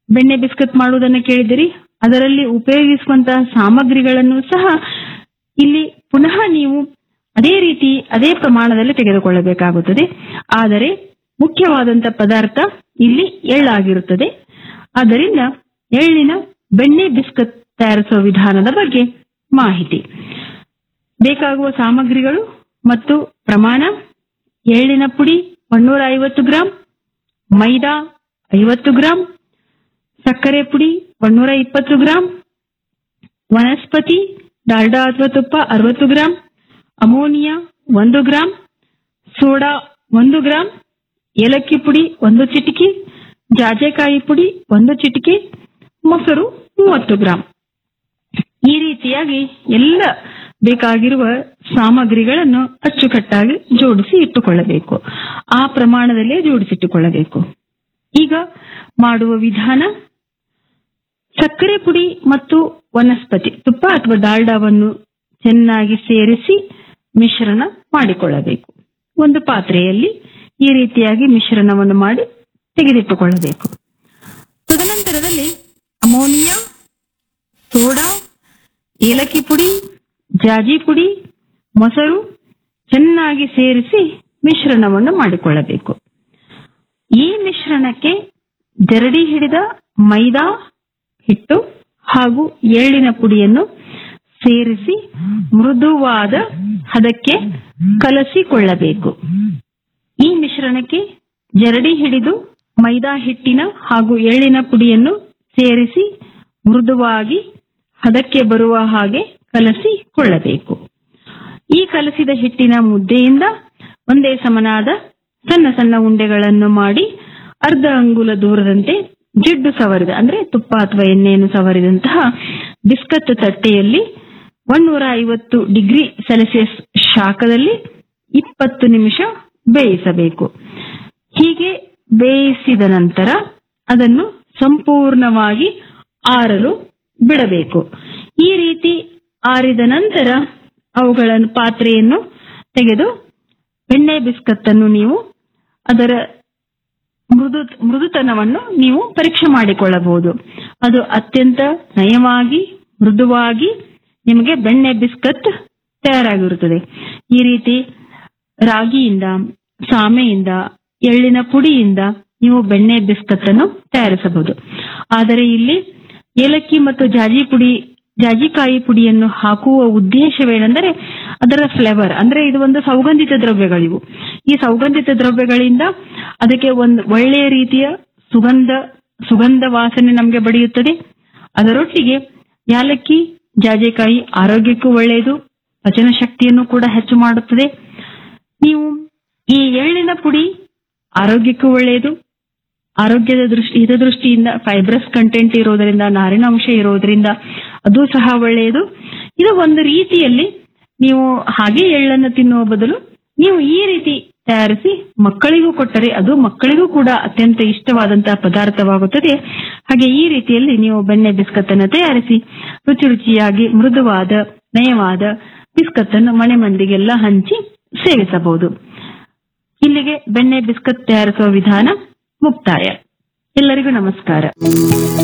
ಬೆಣ್ಣೆ ಬಿಸ್ಕತ್ ಮಾಡುವುದನ್ನು ಕೇಳಿದಿರಿ ಅದರಲ್ಲಿ ಉಪಯೋಗಿಸುವಂತಹ ಸಾಮಗ್ರಿಗಳನ್ನು ಸಹ ಇಲ್ಲಿ ಪುನಃ ನೀವು ಅದೇ ರೀತಿ ಅದೇ ಪ್ರಮಾಣದಲ್ಲಿ ತೆಗೆದುಕೊಳ್ಳಬೇಕಾಗುತ್ತದೆ ಆದರೆ ಮುಖ್ಯವಾದಂತ ಪದಾರ್ಥ ಇಲ್ಲಿ ಎಳ್ಳಾಗಿರುತ್ತದೆ ಆದ್ದರಿಂದ ಎಳ್ಳಿನ ಬೆಣ್ಣೆ ಬಿಸ್ಕತ್ ತಯಾರಿಸುವ ವಿಧಾನದ ಬಗ್ಗೆ ಮಾಹಿತಿ ಬೇಕಾಗುವ ಸಾಮಗ್ರಿಗಳು ಮತ್ತು ಪ್ರಮಾಣ ಎಳ್ಳಿನ ಪುಡಿ ಒನ್ನೂರ ಐವತ್ತು ಗ್ರಾಂ ಮೈದಾ ಐವತ್ತು ಗ್ರಾಂ ಸಕ್ಕರೆ ಪುಡಿ ಒನ್ನೂರ ಇಪ್ಪತ್ತು ಗ್ರಾಂ ವನಸ್ಪತಿ ಡಾಲ್ಡಾ ಅಥವಾ ತುಪ್ಪ ಅರವತ್ತು ಗ್ರಾಂ ಅಮೋನಿಯಾ ಒಂದು ಗ್ರಾಂ ಸೋಡಾ ಒಂದು ಗ್ರಾಂ ಏಲಕ್ಕಿ ಪುಡಿ ಒಂದು ಚಿಟಿಕೆ ಜಾಜೆಕಾಯಿ ಪುಡಿ ಒಂದು ಚಿಟಿಕೆ ಮೊಸರು ಮೂವತ್ತು ಗ್ರಾಂ ಈ ರೀತಿಯಾಗಿ ಎಲ್ಲ ಬೇಕಾಗಿರುವ ಸಾಮಗ್ರಿಗಳನ್ನು ಅಚ್ಚುಕಟ್ಟಾಗಿ ಜೋಡಿಸಿ ಇಟ್ಟುಕೊಳ್ಳಬೇಕು ಆ ಪ್ರಮಾಣದಲ್ಲೇ ಜೋಡಿಸಿಟ್ಟುಕೊಳ್ಳಬೇಕು ಈಗ ಮಾಡುವ ವಿಧಾನ ಸಕ್ಕರೆ ಪುಡಿ ಮತ್ತು ವನಸ್ಪತಿ ತುಪ್ಪ ಅಥವಾ ಡಾಲ್ಡಾವನ್ನು ಚೆನ್ನಾಗಿ ಸೇರಿಸಿ ಮಿಶ್ರಣ ಮಾಡಿಕೊಳ್ಳಬೇಕು ಒಂದು ಪಾತ್ರೆಯಲ್ಲಿ ಈ ರೀತಿಯಾಗಿ ಮಿಶ್ರಣವನ್ನು ಮಾಡಿ ತೆಗೆದಿಟ್ಟುಕೊಳ್ಳಬೇಕು ತದನಂತರದಲ್ಲಿ ಅಮೋನಿಯಾ ಸೋಡಾ ಏಲಕ್ಕಿ ಪುಡಿ ಜಾಜಿ ಪುಡಿ ಮೊಸರು ಚೆನ್ನಾಗಿ ಸೇರಿಸಿ ಮಿಶ್ರಣವನ್ನು ಮಾಡಿಕೊಳ್ಳಬೇಕು ಈ ಮಿಶ್ರಣಕ್ಕೆ ಜರಡಿ ಹಿಡಿದ ಮೈದಾ ಹಿಟ್ಟು ಹಾಗೂ ಎಳ್ಳಿನ ಪುಡಿಯನ್ನು ಸೇರಿಸಿ ಮೃದುವಾದ ಹದಕ್ಕೆ ಕಲಸಿಕೊಳ್ಳಬೇಕು ಈ ಮಿಶ್ರಣಕ್ಕೆ ಜರಡಿ ಹಿಡಿದು ಮೈದಾ ಹಿಟ್ಟಿನ ಹಾಗೂ ಎಳ್ಳಿನ ಪುಡಿಯನ್ನು ಸೇರಿಸಿ ಮೃದುವಾಗಿ ಹದಕ್ಕೆ ಬರುವ ಹಾಗೆ ಕಲಸಿಕೊಳ್ಳಬೇಕು ಈ ಕಲಸಿದ ಹಿಟ್ಟಿನ ಮುದ್ದೆಯಿಂದ ಒಂದೇ ಸಮನಾದ ಸಣ್ಣ ಸಣ್ಣ ಉಂಡೆಗಳನ್ನು ಮಾಡಿ ಅರ್ಧ ಅಂಗುಲ ದೂರದಂತೆ ಜಿಡ್ಡು ಸವರಿದ ಅಂದ್ರೆ ತುಪ್ಪ ಅಥವಾ ಎಣ್ಣೆಯನ್ನು ಸವರಿದಂತಹ ಬಿಸ್ಕತ್ ತಟ್ಟೆಯಲ್ಲಿ ಒನ್ನೂರ ಐವತ್ತು ಡಿಗ್ರಿ ಸೆಲ್ಸಿಯಸ್ ಶಾಖದಲ್ಲಿ ಇಪ್ಪತ್ತು ನಿಮಿಷ ಬೇಯಿಸಬೇಕು ಹೀಗೆ ಬೇಯಿಸಿದ ನಂತರ ಅದನ್ನು ಸಂಪೂರ್ಣವಾಗಿ ಆರಲು ಬಿಡಬೇಕು ಈ ರೀತಿ ಆರಿದ ನಂತರ ಅವುಗಳನ್ನು ಪಾತ್ರೆಯನ್ನು ತೆಗೆದು ಬೆಣ್ಣೆ ಬಿಸ್ಕತ್ತನ್ನು ನೀವು ಅದರ ಮೃದು ಮೃದುತನವನ್ನು ನೀವು ಪರೀಕ್ಷೆ ಮಾಡಿಕೊಳ್ಳಬಹುದು ಅದು ಅತ್ಯಂತ ನಯವಾಗಿ ಮೃದುವಾಗಿ ನಿಮಗೆ ಬೆಣ್ಣೆ ಬಿಸ್ಕತ್ ತಯಾರಾಗಿರುತ್ತದೆ ಈ ರೀತಿ ರಾಗಿಯಿಂದ ಸಾಮೆಯಿಂದ ಎಳ್ಳಿನ ಪುಡಿಯಿಂದ ನೀವು ಬೆಣ್ಣೆ ಬಿಸ್ಕತ್ ಅನ್ನು ತಯಾರಿಸಬಹುದು ಆದರೆ ಇಲ್ಲಿ ಏಲಕ್ಕಿ ಮತ್ತು ಜಾಜಿ ಪುಡಿ ಜಾಜಿಕಾಯಿ ಪುಡಿಯನ್ನು ಹಾಕುವ ಉದ್ದೇಶವೇನೆಂದರೆ ಅದರ ಫ್ಲೇವರ್ ಅಂದ್ರೆ ಇದು ಒಂದು ಸೌಗಂಧಿತ ದ್ರವ್ಯಗಳಿವು ಈ ಸೌಗಂಧಿತ ದ್ರವ್ಯಗಳಿಂದ ಅದಕ್ಕೆ ಒಂದು ಒಳ್ಳೆಯ ರೀತಿಯ ಸುಗಂಧ ಸುಗಂಧ ವಾಸನೆ ನಮಗೆ ಬಡಿಯುತ್ತದೆ ಅದರೊಟ್ಟಿಗೆ ಯಾಲಕ್ಕಿ ಜಾಜೆಕಾಯಿ ಆರೋಗ್ಯಕ್ಕೂ ಒಳ್ಳೆಯದು ಪಚನ ಶಕ್ತಿಯನ್ನು ಕೂಡ ಹೆಚ್ಚು ಮಾಡುತ್ತದೆ ನೀವು ಈ ಎಳ್ಳಿನ ಪುಡಿ ಆರೋಗ್ಯಕ್ಕೂ ಒಳ್ಳೆಯದು ಆರೋಗ್ಯದ ದೃಷ್ಟಿ ಹಿತದೃಷ್ಟಿಯಿಂದ ಫೈಬ್ರಸ್ ಕಂಟೆಂಟ್ ಇರೋದರಿಂದ ನಾರಿನಾಂಶ ಇರೋದ್ರಿಂದ ಅದು ಸಹ ಒಳ್ಳೆಯದು ಇದು ಒಂದು ರೀತಿಯಲ್ಲಿ ನೀವು ಹಾಗೆ ಎಳ್ಳನ್ನು ತಿನ್ನುವ ಬದಲು ನೀವು ಈ ರೀತಿ ತಯಾರಿಸಿ ಮಕ್ಕಳಿಗೂ ಕೊಟ್ಟರೆ ಅದು ಮಕ್ಕಳಿಗೂ ಕೂಡ ಅತ್ಯಂತ ಇಷ್ಟವಾದಂತಹ ಪದಾರ್ಥವಾಗುತ್ತದೆ ಹಾಗೆ ಈ ರೀತಿಯಲ್ಲಿ ನೀವು ಬೆಣ್ಣೆ ಬಿಸ್ಕತ್ ಅನ್ನು ತಯಾರಿಸಿ ರುಚಿ ರುಚಿಯಾಗಿ ಮೃದುವಾದ ನಯವಾದ ಬಿಸ್ಕತ್ ಅನ್ನು ಮನೆ ಮಂದಿಗೆಲ್ಲ ಹಂಚಿ ಸೇವಿಸಬಹುದು ಇಲ್ಲಿಗೆ ಬೆಣ್ಣೆ ಬಿಸ್ಕತ್ ತಯಾರಿಸುವ ವಿಧಾನ ಮುಕ್ತಾಯ ಎಲ್ಲರಿಗೂ ನಮಸ್ಕಾರ